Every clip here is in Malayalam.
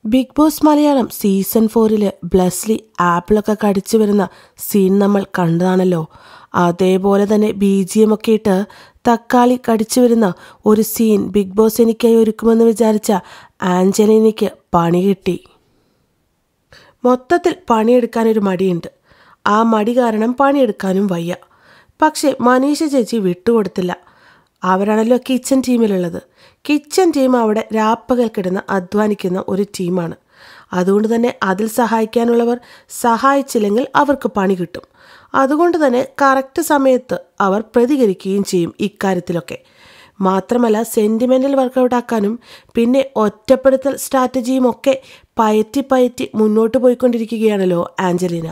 ബിഗ് ബോസ് മലയാളം സീസൺ ഫോറില് ബ്ലസ്ലി ആപ്പിളൊക്കെ കടിച്ചു വരുന്ന സീൻ നമ്മൾ കണ്ടതാണല്ലോ അതേപോലെ തന്നെ ബി ജി എം ഒക്കെ ഇട്ട് തക്കാളി കടിച്ചു വരുന്ന ഒരു സീൻ ബിഗ് ബോസ് എനിക്കായി ഒരുക്കുമെന്ന് വിചാരിച്ച ആഞ്ചലിനയ്ക്ക് പണി കിട്ടി മൊത്തത്തിൽ പണിയെടുക്കാനൊരു മടിയുണ്ട് ആ മടി കാരണം പണിയെടുക്കാനും വയ്യ പക്ഷേ മനീഷ ചേച്ചി വിട്ടുകൊടുത്തില്ല അവരാണല്ലോ കിച്ചൺ ടീമിലുള്ളത് കിച്ചൺ ടീം അവിടെ രാപ്പകൽ കിടന്ന് അധ്വാനിക്കുന്ന ഒരു ടീമാണ് അതുകൊണ്ട് തന്നെ അതിൽ സഹായിക്കാനുള്ളവർ സഹായിച്ചില്ലെങ്കിൽ അവർക്ക് പണി കിട്ടും അതുകൊണ്ട് തന്നെ കറക്റ്റ് സമയത്ത് അവർ പ്രതികരിക്കുകയും ചെയ്യും ഇക്കാര്യത്തിലൊക്കെ മാത്രമല്ല സെൻറ്റിമെൻ്റൽ വർക്കൗട്ടാക്കാനും പിന്നെ ഒറ്റപ്പെടുത്തൽ സ്ട്രാറ്റജിയും ഒക്കെ പയറ്റി പയറ്റി മുന്നോട്ട് പോയിക്കൊണ്ടിരിക്കുകയാണല്ലോ ആഞ്ചലിന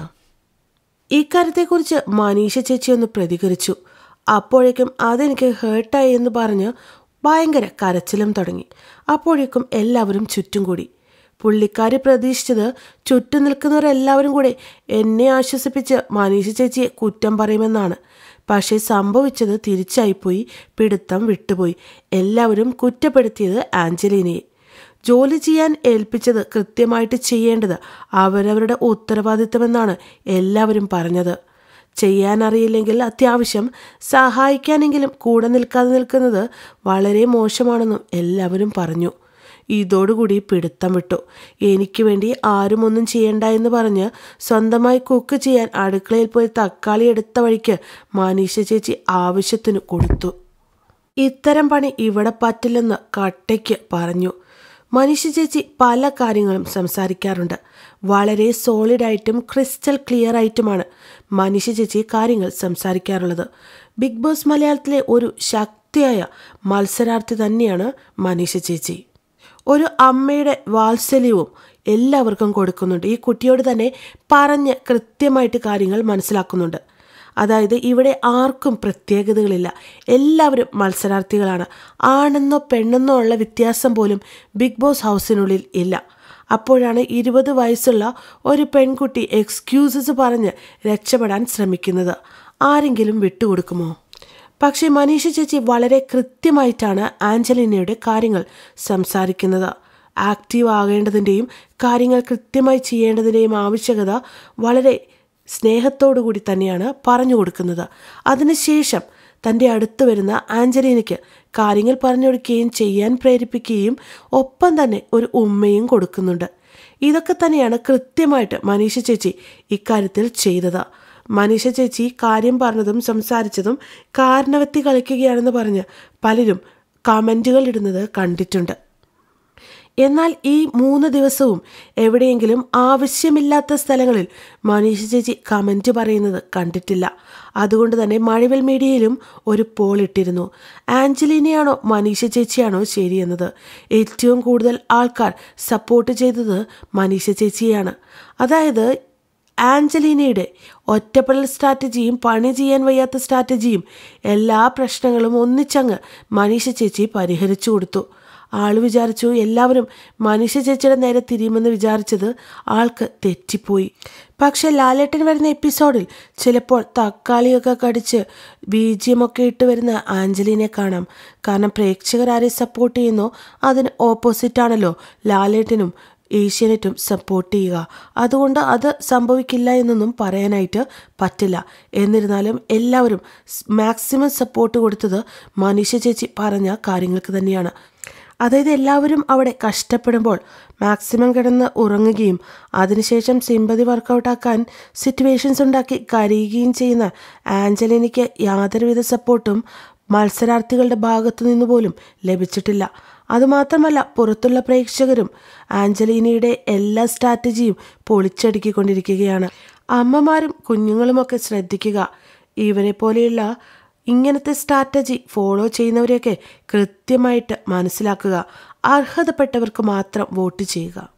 ഇക്കാര്യത്തെക്കുറിച്ച് മനീഷ ചേച്ചി ഒന്ന് പ്രതികരിച്ചു അപ്പോഴേക്കും അതെനിക്ക് ഹേർട്ടായി എന്ന് പറഞ്ഞ് ഭയങ്കര കരച്ചിലും തുടങ്ങി അപ്പോഴേക്കും എല്ലാവരും ചുറ്റും കൂടി പുള്ളിക്കാരി പ്രതീക്ഷിച്ചത് ചുറ്റും നിൽക്കുന്നവരെല്ലാവരും കൂടെ എന്നെ ആശ്വസിപ്പിച്ച് മനീഷ ചേച്ചിയെ കുറ്റം പറയുമെന്നാണ് പക്ഷേ സംഭവിച്ചത് തിരിച്ചായിപ്പോയി പിടുത്തം വിട്ടുപോയി എല്ലാവരും കുറ്റപ്പെടുത്തിയത് ആഞ്ചലീനയെ ജോലി ചെയ്യാൻ ഏൽപ്പിച്ചത് കൃത്യമായിട്ട് ചെയ്യേണ്ടത് അവരവരുടെ ഉത്തരവാദിത്തമെന്നാണ് എല്ലാവരും പറഞ്ഞത് ചെയ്യാനറിയില്ലെങ്കിൽ അത്യാവശ്യം സഹായിക്കാനെങ്കിലും കൂടെ നിൽക്കാതെ നിൽക്കുന്നത് വളരെ മോശമാണെന്നും എല്ലാവരും പറഞ്ഞു ഇതോടുകൂടി പിടുത്തം വിട്ടു എനിക്ക് വേണ്ടി ആരും ഒന്നും ചെയ്യണ്ട എന്ന് പറഞ്ഞ് സ്വന്തമായി കുക്ക് ചെയ്യാൻ അടുക്കളയിൽ പോയി തക്കാളി എടുത്ത വഴിക്ക് മനീഷ ചേച്ചി ആവശ്യത്തിന് കൊടുത്തു ഇത്തരം പണി ഇവിടെ പറ്റില്ലെന്ന് കട്ടയ്ക്ക് പറഞ്ഞു മനീഷ ചേച്ചി പല കാര്യങ്ങളും സംസാരിക്കാറുണ്ട് വളരെ സോളിഡായിട്ടും ക്രിസ്റ്റൽ ക്ലിയർ ആയിട്ടുമാണ് മനീഷ ചേച്ചി കാര്യങ്ങൾ സംസാരിക്കാറുള്ളത് ബിഗ് ബോസ് മലയാളത്തിലെ ഒരു ശക്തിയായ മത്സരാർത്ഥി തന്നെയാണ് മനീഷ ചേച്ചി ഒരു അമ്മയുടെ വാത്സല്യവും എല്ലാവർക്കും കൊടുക്കുന്നുണ്ട് ഈ കുട്ടിയോട് തന്നെ പറഞ്ഞ് കൃത്യമായിട്ട് കാര്യങ്ങൾ മനസ്സിലാക്കുന്നുണ്ട് അതായത് ഇവിടെ ആർക്കും പ്രത്യേകതകളില്ല എല്ലാവരും മത്സരാർത്ഥികളാണ് ആണെന്നോ പെണ്ണെന്നോ ഉള്ള വ്യത്യാസം പോലും ബിഗ് ബോസ് ഹൗസിനുള്ളിൽ ഇല്ല അപ്പോഴാണ് ഇരുപത് വയസ്സുള്ള ഒരു പെൺകുട്ടി എക്സ്ക്യൂസസ് പറഞ്ഞ് രക്ഷപ്പെടാൻ ശ്രമിക്കുന്നത് ആരെങ്കിലും വിട്ടുകൊടുക്കുമോ പക്ഷേ മനീഷ ചേച്ചി വളരെ കൃത്യമായിട്ടാണ് ആഞ്ചലിനയുടെ കാര്യങ്ങൾ സംസാരിക്കുന്നത് ആക്റ്റീവ് ആകേണ്ടതിൻ്റെയും കാര്യങ്ങൾ കൃത്യമായി ചെയ്യേണ്ടതിൻ്റെയും ആവശ്യകത വളരെ സ്നേഹത്തോടു കൂടി തന്നെയാണ് പറഞ്ഞു കൊടുക്കുന്നത് അതിനുശേഷം തൻ്റെ അടുത്ത് വരുന്ന ആഞ്ചലീനയ്ക്ക് കാര്യങ്ങൾ പറഞ്ഞു കൊടുക്കുകയും ചെയ്യാൻ പ്രേരിപ്പിക്കുകയും ഒപ്പം തന്നെ ഒരു ഉമ്മയും കൊടുക്കുന്നുണ്ട് ഇതൊക്കെ തന്നെയാണ് കൃത്യമായിട്ട് മനീഷ ചേച്ചി ഇക്കാര്യത്തിൽ ചെയ്തത് മനീഷ ചേച്ചി കാര്യം പറഞ്ഞതും സംസാരിച്ചതും കാരണവത്തി കളിക്കുകയാണെന്ന് പറഞ്ഞ് പലരും കമൻറ്റുകൾ ഇടുന്നത് കണ്ടിട്ടുണ്ട് എന്നാൽ ഈ മൂന്ന് ദിവസവും എവിടെയെങ്കിലും ആവശ്യമില്ലാത്ത സ്ഥലങ്ങളിൽ മനീഷ ചേച്ചി കമൻറ്റ് പറയുന്നത് കണ്ടിട്ടില്ല അതുകൊണ്ട് തന്നെ മഴവിൽ മീഡിയയിലും ഒരു പോൾ ഇട്ടിരുന്നു ആഞ്ചലീനയാണോ മനീഷ ചേച്ചിയാണോ ശരിയെന്നത് ഏറ്റവും കൂടുതൽ ആൾക്കാർ സപ്പോർട്ട് ചെയ്തത് മനീഷ ചേച്ചിയാണ് അതായത് ആഞ്ചലീനയുടെ ഒറ്റപ്പെടൽ സ്ട്രാറ്റജിയും പണി ചെയ്യാൻ വയ്യാത്ത സ്ട്രാറ്റജിയും എല്ലാ പ്രശ്നങ്ങളും ഒന്നിച്ചങ്ങ് മനീഷ ചേച്ചി പരിഹരിച്ചു കൊടുത്തു ആൾ വിചാരിച്ചു എല്ലാവരും മനുഷ്യ ചേച്ചിയുടെ നേരെ തിരിയുമെന്ന് വിചാരിച്ചത് ആൾക്ക് തെറ്റിപ്പോയി പക്ഷെ ലാലേട്ടൻ വരുന്ന എപ്പിസോഡിൽ ചിലപ്പോൾ തക്കാളിയൊക്കെ കടിച്ച് ബീജിയമൊക്കെ ഇട്ട് വരുന്ന ആഞ്ചലിനെ കാണാം കാരണം പ്രേക്ഷകർ ആരെ സപ്പോർട്ട് ചെയ്യുന്നോ അതിന് ഓപ്പോസിറ്റാണല്ലോ ലാലേട്ടനും ഏഷ്യാനെറ്റും സപ്പോർട്ട് ചെയ്യുക അതുകൊണ്ട് അത് സംഭവിക്കില്ല എന്നൊന്നും പറയാനായിട്ട് പറ്റില്ല എന്നിരുന്നാലും എല്ലാവരും മാക്സിമം സപ്പോർട്ട് കൊടുത്തത് മനീഷ ചേച്ചി പറഞ്ഞ കാര്യങ്ങൾക്ക് തന്നെയാണ് അതായത് എല്ലാവരും അവിടെ കഷ്ടപ്പെടുമ്പോൾ മാക്സിമം കിടന്ന് ഉറങ്ങുകയും അതിനുശേഷം സിമ്പതി വർക്കൗട്ടാക്കാൻ സിറ്റുവേഷൻസ് ഉണ്ടാക്കി കരയുകയും ചെയ്യുന്ന ആഞ്ചലിനിക്ക് യാതൊരുവിധ സപ്പോർട്ടും മത്സരാർത്ഥികളുടെ ഭാഗത്തു നിന്ന് പോലും ലഭിച്ചിട്ടില്ല അതുമാത്രമല്ല പുറത്തുള്ള പ്രേക്ഷകരും ആഞ്ചലീനയുടെ എല്ലാ സ്ട്രാറ്റജിയും പൊളിച്ചടുക്കിക്കൊണ്ടിരിക്കുകയാണ് അമ്മമാരും കുഞ്ഞുങ്ങളുമൊക്കെ ശ്രദ്ധിക്കുക ഇവരെ പോലെയുള്ള ഇങ്ങനത്തെ സ്ട്രാറ്റജി ഫോളോ ചെയ്യുന്നവരെയൊക്കെ കൃത്യമായിട്ട് മനസ്സിലാക്കുക അർഹതപ്പെട്ടവർക്ക് മാത്രം വോട്ട് ചെയ്യുക